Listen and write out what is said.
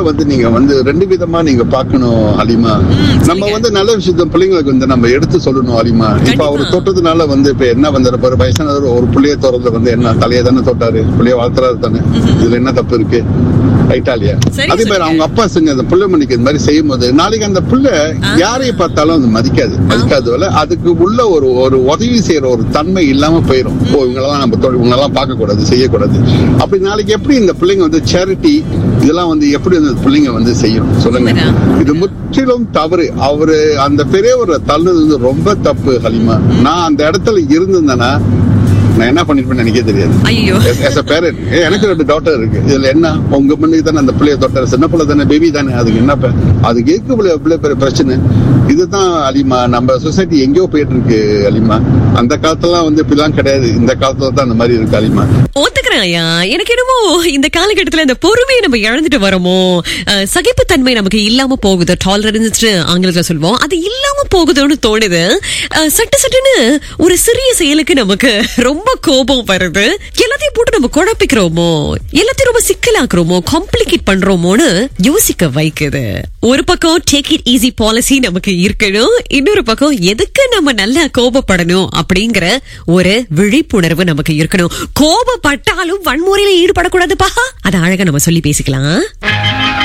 அன்பை வந்து நீங்க வந்து ரெண்டு விதமா நீங்க பார்க்கணும் அலிமா நம்ம வந்து நல்ல விஷயத்த பிள்ளைங்களுக்கு வந்து நம்ம எடுத்து சொல்லணும் அலிமா இப்ப அவர் கண்டிப்பா. தொட்டதுனால வந்து இப்ப என்ன வந்து பாரு வயசானவர் ஒரு புள்ளைய தோறது வந்து என்ன தலையை தானே தொட்டாரு புள்ளைய வளர்த்துறாரு தானே இதுல என்ன தப்பு இருக்கு ரைட்டா இல்லையா சரி, அதே மாதிரி சரிங்க. அவங்க அப்பா செஞ்ச அந்த புள்ள மணிக்கு இந்த மாதிரி செய்யும் போது நாளைக்கு அந்த புள்ள யாரையும் பார்த்தாலும் அது மதிக்காது மதிக்காதவல அதுக்கு உள்ள ஒரு ஒரு உதவி செய்யற ஒரு தன்மை இல்லாம போயிடும் ஓ இவங்களெல்லாம் நம்ம தொ- இவங்களெல்லாம் பார்க்க கூடாது செய்யக்கூடாது அப்படி நாளைக்கு எப்படி இந்த பிள்ளைங்க வந்து சேரிட்டி இதெல்லாம் வந்து எப்படி அந்த பிள்ளைங்க வந்து செய்யும் சொல்லுங்க உண்மைதான். இது முற்றிலும் தவறு அவரு அந்த பெரியவரை தள்ளுறது வந்து ரொம்ப தப்பு ஹலிமா நான் அந்த இடத்துல இருந்திருந்தேன்னா நான் என்ன பண்ணிருப்பேன்னு எனக்கே தெரியாது ஐயோ as a parent ஏ, எனக்கு ரெண்டு டாட்டர் இருக்கு இதுல என்ன உங்க மண்ணுக்கு தானே அந்த பிள்ளைய தொட்டாரு சின்ன பிள்ளை தானே பேபி தானே அதுக்கு என்ன ப- அதுக்கு எதுக்கு பிள்ளை பிள்ளை பெரிய பிரச்சனை இதுதான் அலிமா நம்ம சொசைட்டி எங்கேயோ போயிட்டு இருக்கு அலிமா அந்த காலத்துலாம் வந்து இப்படிலாம் கிடையாது இந்த காலத்துல தான் அந்த மாதிரி இருக்கு அலிமா ஒத்துக்கிறேன் ஐயா எனக்கு என்னமோ இந்த காலகட்டத்துல இந்த பொறுமையை நம்ம இழந்துட்டு வரோமோ அஹ், சகிப்புத்தன்மை நமக்கு இல்லாம போகுது டாலரன்ஸ் ஆங்கிலத்துல சொல்லுவோம் அது இல்லாம போகுதுன்னு தோணுது அஹ், சட்டு சட்டுன்னு ஒரு சிறிய செயலுக்கு நமக்கு ரொம்ப கோபம் வருது எல்லாத்தையும் போட்டு நம்ம குழப்பிக்கிறோமோ எல்லாத்தையும் ரொம்ப சிக்கலாக்குறோமோ காம்ப்ளிகேட் பண்றோமோன்னு யோசிக்க வைக்குது ஒரு பக்கம் டேக் இட் ஈஸி பாலிசி நமக்கு இருக்கணும் இன்னொரு பக்கம் எதுக்கு நம்ம நல்லா கோபப்படணும் அப்படிங்கிற ஒரு விழிப்புணர்வு நமக்கு இருக்கணும் கோபப்பட்டாலும் வன்முறையில ஈடுபடக்கூடாதுப்பா அதை அழகா நம்ம சொல்லி பேசிக்கலாம்